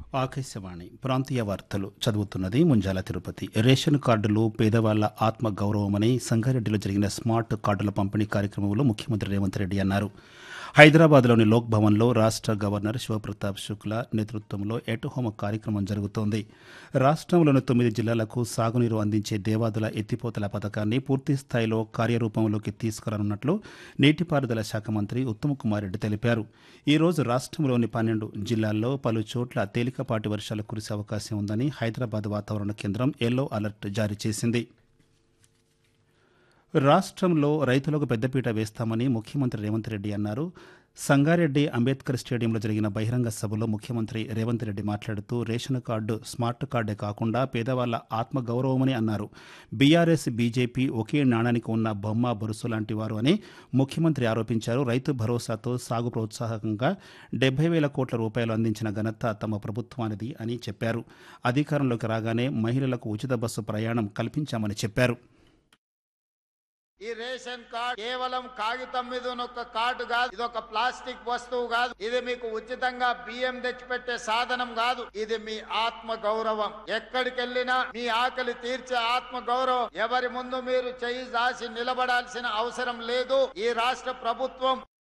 ఆకాశవాణి ప్రాంతీయ వార్తలు చదువుతున్నది ముంజాల తిరుపతి రేషన్ కార్డులు పేదవాళ్ల ఆత్మ గౌరవమని సంగారెడ్డిలో జరిగిన స్మార్ట్ కార్డుల పంపిణీ కార్యక్రమంలో ముఖ్యమంత్రి రేవంత్ రెడ్డి అన్నారు హైదరాబాద్లోని లోక్ భవన్లో రాష్ట్ర గవర్నర్ శివప్రతాప్ శుక్లా నేతృత్వంలో ఎట్ హోమ్ కార్యక్రమం జరుగుతోంది రాష్ట్రంలోని తొమ్మిది జిల్లాలకు సాగునీరు అందించే దేవాదుల ఎత్తిపోతల పథకాన్ని పూర్తి స్థాయిలో కార్యరూపంలోకి తీసుకురానున్నట్లు నీటిపారుదల శాఖ మంత్రి ఉత్తమ్ కుమార్ రెడ్డి తెలిపారు ఈ రోజు రాష్ట్రంలోని పన్నెండు జిల్లాల్లో పలు చోట్ల తేలికపాటి వర్షాలు కురిసే అవకాశం ఉందని హైదరాబాద్ వాతావరణ కేంద్రం ఎల్లో అలర్ట్ జారీ చేసింది రాష్ట్రంలో రైతులకు పెద్దపీట వేస్తామని ముఖ్యమంత్రి రేవంత్ రెడ్డి అన్నారు సంగారెడ్డి అంబేద్కర్ స్టేడియంలో జరిగిన బహిరంగ సభలో ముఖ్యమంత్రి రేవంత్ రెడ్డి మాట్లాడుతూ రేషన్ కార్డు స్మార్ట్ కార్డే కాకుండా పేదవాళ్ల ఆత్మగౌరవమని అన్నారు బీఆర్ఎస్ బీజేపీ ఒకే నాణానికి ఉన్న బొమ్మ బొరుసు లాంటి వారు అని ముఖ్యమంత్రి ఆరోపించారు రైతు భరోసాతో సాగు ప్రోత్సాహకంగా డెబ్బై వేల కోట్ల రూపాయలు అందించిన ఘనత తమ ప్రభుత్వానిది అని చెప్పారు అధికారంలోకి రాగానే మహిళలకు ఉచిత బస్సు ప్రయాణం కల్పించామని చెప్పారు ఈ రేషన్ కార్డ్ కేవలం కాగితం మీద ఉన్న ఒక కార్డు కాదు ఇది ఒక ప్లాస్టిక్ వస్తువు కాదు ఇది మీకు ఉచితంగా బియ్యం తెచ్చిపెట్టే సాధనం కాదు ఇది మీ ఆత్మ గౌరవం ఎక్కడికి వెళ్ళినా మీ ఆకలి తీర్చే ఆత్మ గౌరవం ఎవరి ముందు మీరు చెయ్యి దాసి నిలబడాల్సిన అవసరం లేదు ఈ రాష్ట్ర ప్రభుత్వం